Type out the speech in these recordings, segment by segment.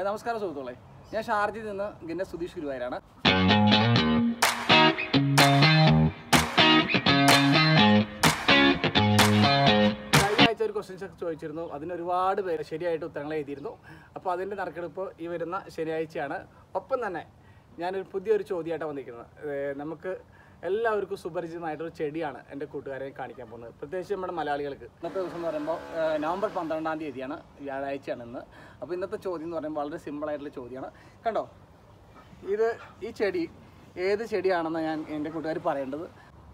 ഏ, നമസ്കാരം സുഹൃത്തുക്കളെ ഞാൻ ഷാർജയിൽ നിന്ന് ഗിന്ന സുധീഷ് ഗുരുവായൂരാണ് കഴിഞ്ഞ ആഴ്ച ഒരു ക്വസ്റ്റ്യൻസ് ഒക്കെ ചോദിച്ചിരുന്നു അതിന് ഒരുപാട് പേര് ശരിയായിട്ട് ഉത്തരങ്ങൾ എഴുതിയിരുന്നു അപ്പോൾ അതിൻ്റെ നറുക്കെടുപ്പ് ഈ വരുന്ന ശനിയാഴ്ചയാണ് ഒപ്പം തന്നെ ഞാനൊരു പുതിയൊരു ചോദ്യമായിട്ടാണ് വന്നിരിക്കുന്നത് ഏ, നമുക്ക് എല്ലാവർക്കും സുപരിചിതമായിട്ടൊരു ചെടിയാണ് എൻ്റെ കൂട്ടുകാരെ കാണിക്കാൻ പോകുന്നത് പ്രത്യേകിച്ച് നമ്മുടെ മലയാളികൾക്ക് ഇന്നത്തെ ദിവസം എന്ന് പറയുമ്പോൾ ഏ, നവംബർ പന്ത്രണ്ടാം തീയതിയാണ് വ്യാഴാഴ്ചയാണ് ഇന്ന് അപ്പോൾ ഇന്നത്തെ ചോദ്യം എന്ന് പറയുമ്പോൾ വളരെ സിമ്പിളായിട്ടുള്ള ചോദ്യമാണ് കണ്ടോ ഇത് ഈ ചെടി ഏത് ചെടിയാണെന്ന് ഞാൻ എൻ്റെ കൂട്ടുകാർ പറയേണ്ടത്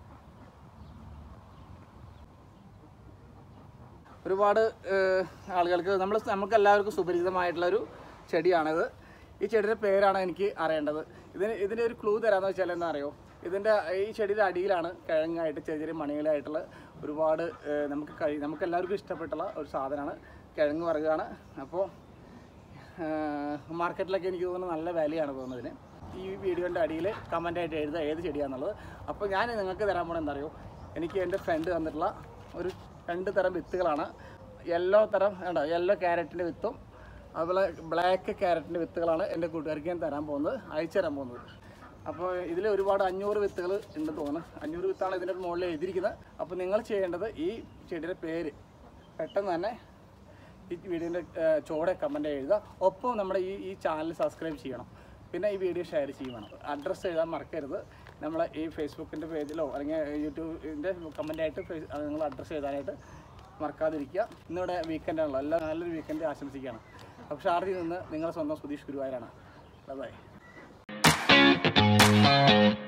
ഒരുപാട് ഏഹ്, ആളുകൾക്ക് നമ്മൾ നമുക്ക് എല്ലാവർക്കും സുപരിചിതമായിട്ടുള്ളൊരു ചെടിയാണിത് ഈ ചെടിയുടെ പേരാണ് എനിക്ക് അറിയേണ്ടത് ഇതിന് ഇതിൻ്റെ ഒരു ക്ലൂ തരാമെന്ന് വെച്ചാൽ എന്താ അറിയോ ഇതിൻ്റെ ഈ ചെടിയുടെ അടിയിലാണ് കിഴങ്ങായിട്ട് ചെറിയ ചെറിയ മണികളായിട്ടുള്ള ഒരുപാട് ഏഹ്, നമുക്ക് കഴി നമുക്ക് എല്ലാവർക്കും ഇഷ്ടപ്പെട്ടുള്ള ഒരു സാധനമാണ് കിഴങ്ങ് വർഗ്ഗമാണ് അപ്പോൾ മാർക്കറ്റിലൊക്കെ എനിക്ക് തോന്നുന്നു നല്ല വിലയാണ് തോന്നുന്നതിന് ഈ വീഡിയോൻ്റെ അടിയിൽ കമൻ്റായിട്ട് എഴുതുക ഏത് ചെടിയാണെന്നുള്ളത് അപ്പോൾ ഞാൻ നിങ്ങൾക്ക് തരാൻ പോണത് എന്താ അറിയോ എനിക്ക് എൻ്റെ ഫ്രണ്ട് തന്നിട്ടുള്ള ഒരു രണ്ട് തരം വിത്തുകളാണ് യെല്ലോ തരം വേണ്ട യെല്ലോ ക്യാരറ്റിൻ്റെ വിത്തും അതുപോലെ ബ്ലാക്ക് ക്യാരറ്റിൻ്റെ വിത്തുകളാണ് എൻ്റെ കൂട്ടുകാർക്ക് ഞാൻ തരാൻ പോകുന്നത് അയച്ചു തരാൻ പോകുന്നത് അപ്പോൾ ഇതിൽ ഒരുപാട് അഞ്ഞൂറ് വിത്തുകൾ ഉണ്ടെന്ന് തോന്നുന്നു അഞ്ഞൂറ് വിത്താണ് ഇതിൻ്റെ മുകളിൽ എഴുതിയിരിക്കുന്നത് അപ്പോൾ നിങ്ങൾ ചെയ്യേണ്ടത് ഈ ചെടിയുടെ പേര് പെട്ടെന്ന് തന്നെ ഈ വീഡിയോൻ്റെ ചോടെ കമൻറ്റ് എഴുതുക ഒപ്പം നമ്മുടെ ഈ ഈ ചാനൽ സബ്സ്ക്രൈബ് ചെയ്യണം പിന്നെ ഈ വീഡിയോ ഷെയർ ചെയ്യണം അഡ്രസ്സ് എഴുതാൻ മറക്കരുത് നമ്മളെ ഈ ഫേസ്ബുക്കിൻ്റെ പേജിലോ അല്ലെങ്കിൽ യൂട്യൂബിൻ്റെ കമൻ്റായിട്ട് നിങ്ങൾ അഡ്രസ്സ് എഴുതാനായിട്ട് മറക്കാതിരിക്കുക ഇന്നിവിടെ വീക്കെൻഡ് ആണല്ലോ എല്ലാം നല്ലൊരു വീക്കെൻഡ് ആശംസിക്കുകയാണ് അപ്പോൾ ഷാർജിൽ നിന്ന് നിങ്ങളുടെ സ്വന്തം സുധീഷ് ഗുരുവായൂരാണ് ബൈ